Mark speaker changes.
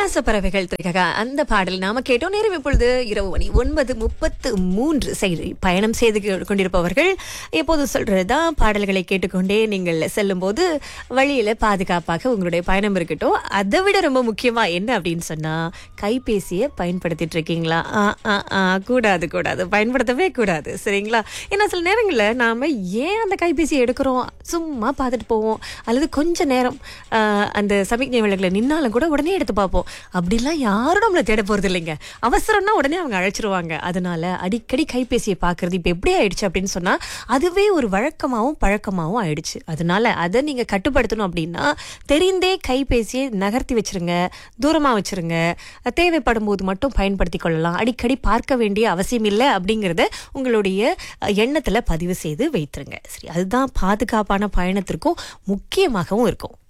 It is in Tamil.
Speaker 1: உல்லாச பறவைகள் திரைக்காக அந்த பாடல் நாம கேட்டோம் நேரம் இப்பொழுது இரவு மணி ஒன்பது முப்பத்து மூன்று சரி பயணம் செய்து கொண்டிருப்பவர்கள் எப்போது சொல்றதுதான் பாடல்களை கேட்டுக்கொண்டே நீங்கள் செல்லும் போது வழியில பாதுகாப்பாக உங்களுடைய பயணம் இருக்கட்டும் அதை விட ரொம்ப முக்கியமா என்ன அப்படின்னு சொன்னா கைபேசியை பயன்படுத்திட்டு இருக்கீங்களா ஆ, ஆ, ஆ, கூடாது கூடாது பயன்படுத்தவே கூடாது சரிங்களா ஏன்னா சில நேரங்களில் நாம ஏன் அந்த கைபேசியை எடுக்கிறோம் சும்மா பார்த்துட்டு போவோம் அல்லது கொஞ்ச நேரம் ஆ, அந்த சமிக்ஞை விளக்குல நின்னாலும் கூட உடனே எடுத்து பார்ப்போம் அப்படிலாம் யாரும் நம்மளை தேட போறது இல்லைங்க அவசரம்னா உடனே அவங்க அழைச்சிருவாங்க அதனால அடிக்கடி கைபேசியை பார்க்கறது இப்போ எப்படி ஆயிடுச்சு அப்படின்னு சொன்னா அதுவே ஒரு வழக்கமாகவும் பழக்கமாகவும் ஆயிடுச்சு அதனால அதை நீங்க கட்டுப்படுத்தணும் அப்படின்னா தெரிந்தே கைபேசியை நகர்த்தி வச்சிருங்க தூரமா வச்சிருங்க தேவைப்படும் போது மட்டும் பயன்படுத்தி கொள்ளலாம் அடிக்கடி பார்க்க வேண்டிய அவசியம் இல்லை அப்படிங்கறத உங்களுடைய அஹ், எண்ணத்துல பதிவு செய்து வைத்துருங்க சரி அதுதான் பாதுகாப்பான பயணத்திற்கும் முக்கியமாகவும் இருக்கும்